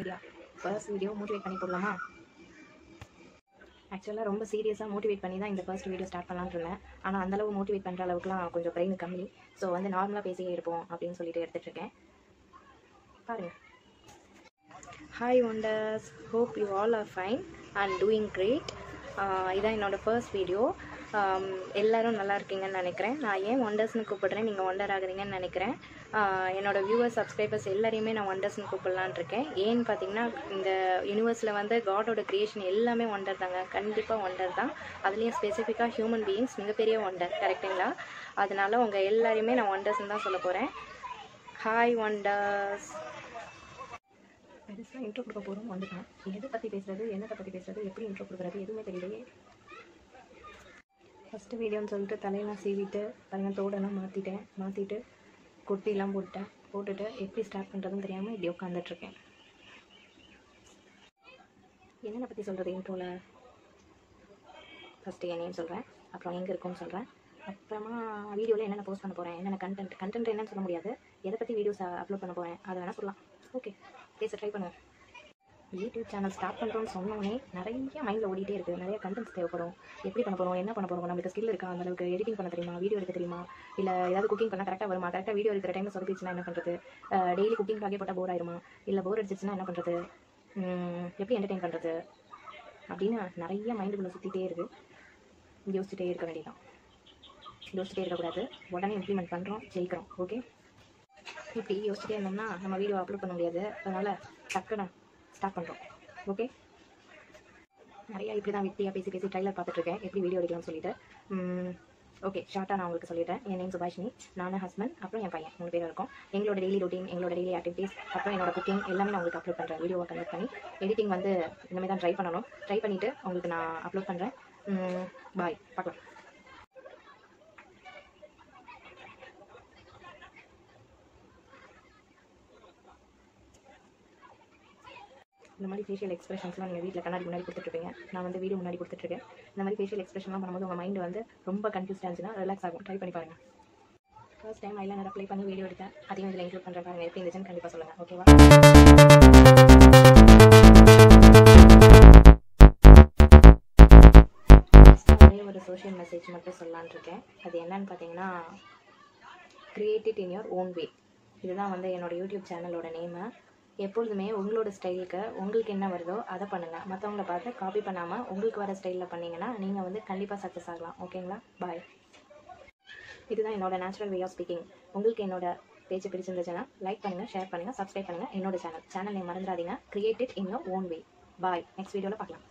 idea first video motivate பண்ணி போடலாமா ஆக்சுவலாக ரொம்ப சீரியஸாக மோட்டிவேட் பண்ணி தான் இந்த ஃபர்ஸ்ட் வீடியோ ஸ்டார்ட் பண்ணலான்னு இருந்தேன் ஆனால் அந்தளவு மோட்டிவேட் பண்ணுற அளவுக்குலாம் கொஞ்சம் பிரெயின் கம்மி ஸோ வந்து நார்மலாக பேசியே இருப்போம் அப்படின்னு சொல்லிட்டு எடுத்துகிட்டு இருக்கேன் பாருங்கள் hi wonders hope you all are fine and doing great இதான் என்னோடய ஃபர்ஸ்ட் வீடியோ எல்லோரும் நல்லா இருக்கீங்கன்னு நினைக்கிறேன் நான் ஏன் ஒண்டர்ஸ்னு கூப்பிடுறேன் நீங்கள் ஒண்டர் ஆகுறீங்கன்னு நினைக்கிறேன் ஆஹ் என்னோட வியூவர்ஸ் சப்ஸ்கிரைபர்ஸ் எல்லாரையுமே நான் ஒண்டர்ஸ்னு கூப்பிடலான்னு இருக்கேன் ஏன்னு பார்த்தீங்கன்னா இந்த யூனிவர்ஸில் வந்து காடோட கிரியேஷன் எல்லாமே ஒண்டர் தாங்க கண்டிப்பாக ஒண்டர் தான் அதுலேயும் ஸ்பெசிஃபிக்காக ஹியூமன் பீயிங்ஸ் மிகப்பெரிய ஒண்டர் கரெக்டுங்களா அதனால உங்கள் எல்லாரையுமே நான் ஒண்டர்ஸ்னு தான் சொல்ல போகிறேன் ஹாய் ஒண்டர்ஸ் பெருசாக இன்ட்ரோ கொடுக்க போகிறோம் வந்துட்டேன் எதை பற்றி பேசுறது என்னத்தை பற்றி பேசுறது எப்படி இன்ட்ரோ கொடுக்குறது எதுவுமே தெரியலையே ஃபஸ்ட்டு வீடியோன்னு சொல்லிட்டு தலையெல்லாம் சீவிட்டு பாருங்கள் தோடெல்லாம் மாற்றிட்டேன் மாற்றிட்டு கொட்டிலாம் போட்டேன் போட்டுட்டு எப்படி ஸ்டார்ட் பண்ணுறதுன்னு தெரியாமல் இப்படி உட்காந்துட்ருக்கேன் என்னென்ன பற்றி சொல்கிறது இன்ட்ரோவில் ஃபஸ்ட்டு என் நேம் சொல்கிறேன் அப்புறம் எங்கே இருக்கும்னு சொல்கிறேன் அப்புறமா வீடியோவில் என்னென்ன போஸ்ட் பண்ண போகிறேன் என்னென்ன கண்டென்ட் கண்டென்ட் என்னன்னு சொல்ல முடியாது எதை பற்றி வீடியோஸ் அப்லோட் பண்ண போகிறேன் அதை வேணால் சொல்லலாம் ஓகே பேச ட்ரை பண்ணுவோம் யூடியூப் சேனல் ஸ்டார்ட் பண்ணுறோம்னு சொன்னோடனே நிறைய மைண்டில் ஓடிட்டே இருக்குது நிறைய கண்டென்ட்ஸ் தேவைப்படும் எப்படி பண்ண போகிறோம் என்ன பண்ண போகிறோம் நம்மளுக்கு ஸ்கில் இருக்கா அந்த அளவுக்கு எடிட்டிங் பண்ண தெரியுமா வீடியோ எடுக்க தெரியுமா இல்லை ஏதாவது குக்கிங் பண்ணால் கரெக்டாக வருமா கரெக்டாக வீடியோ எடுக்கிற டைமில் சொதப்பிச்சுன்னா என்ன பண்ணுறது டெய்லி குக்கிங்காகவே போட்டால் போர் ஆயிருமா இல்லை போர் அடிச்சிச்சுன்னா என்ன பண்ணுறது எப்படி என்டர்டெயின் பண்ணுறது அப்படின்னு நிறைய மைண்டுக்குள்ளே சுற்றிட்டே இருக்குது யோசிச்சுட்டே இருக்க வேண்டியதான் யோசிச்சுட்டே இருக்கக்கூடாது உடனே இம்ப்ளிமெண்ட் பண்ணுறோம் ஜெயிக்கிறோம் ஓகே இப்படி யோசிச்சுட்டே இருந்தோம்னா நம்ம வீடியோ அப்லோட் பண்ண முடியாது அதனால் டக்குன்னு ஸ்டார்ட் பண்ணுறோம் ஓகே நிறையா இப்படி தான் வித்தியாக பேசி பேசி ட்ரைலர் பார்த்துட்ருக்கேன் எப்படி வீடியோ எடுக்கலாம்னு சொல்லிட்டு ஓகே ஷார்ட்டாக நான் உங்களுக்கு சொல்லிட்டேன் என் நேம் சுபாஷினி நான் ஹஸ்பண்ட் அப்புறம் என் பையன் மூணு பேர் இருக்கும் எங்களோட டெய்லி ரொட்டீன் எங்களோட டெய்லி ஆக்டிவிட்டீஸ் அப்புறம் என்னோட குக்கிங் எல்லாமே நான் உங்களுக்கு அப்லோட் பண்ணுறேன் வீடியோவை கன்வெர்ட் பண்ணி எடிட்டிங் வந்து இனிமேல் தான் ட்ரை பண்ணணும் ட்ரை பண்ணிவிட்டு உங்களுக்கு நான் அப்லோட் பண்ணுறேன் பாய் பார்க்கலாம் இந்த மாதிரி ஃபேஷியல் எக்ஸ்பிரஷன்ஸ்லாம் நீங்கள் வீட்டில் கண்ணாடி முன்னாடி கொடுத்துட்ருப்பீங்க நான் வந்து வீடியோ முன்னாடி கொடுத்துட்ருக்கேன் இந்த மாதிரி ஃபேஷியல் எக்ஸ்பிரஷன்லாம் பண்ணும்போது உங்கள் மைண்ட் வந்து ரொம்ப கன்ஃபியூஸ்டாக இருந்துச்சுன்னா ரிலாக்ஸ் ஆகும் ட்ரை பண்ணி பாருங்கள் ஃபர்ஸ்ட் டைம் ஐலைனர் அப்ளை பண்ணி வீடியோ எடுத்தேன் அதையும் இதில் இன்க்ளூட் பண்ணுறேன் பாருங்கள் எப்படி இருந்துச்சுன்னு கண்டிப்பாக சொல்லுங்கள் ஓகேவா ஒரே ஒரு சோஷியல் மெசேஜ் மட்டும் சொல்லலான்னு இருக்கேன் அது என்னன்னு பார்த்தீங்கன்னா create it in your own way இதுதான் வந்து என்னோட யூடியூப் சேனலோட நேமு எப்பொழுதுமே உங்களோட ஸ்டைலுக்கு உங்களுக்கு என்ன வருதோ அதை பண்ணுங்கள் மற்றவங்கள பார்த்து காப்பி பண்ணாமல் உங்களுக்கு வர ஸ்டைலில் பண்ணீங்கன்னா நீங்கள் வந்து கண்டிப்பாக சக்ஸஸ் ஆகலாம் ஓகேங்களா பாய் இதுதான் என்னோட நேச்சுரல் வே ஆஃப் ஸ்பீக்கிங் உங்களுக்கு என்னோட பேச்சு பிடிச்சிருந்துச்சுன்னா லைக் பண்ணுங்கள் ஷேர் பண்ணுங்கள் சப்ஸ்கிரைப் பண்ணுங்கள் என்னோட சேனல் சேனல் நேம் மறந்துடாதீங்க create it in your own way bye next வீடியோவில் பார்க்கலாம்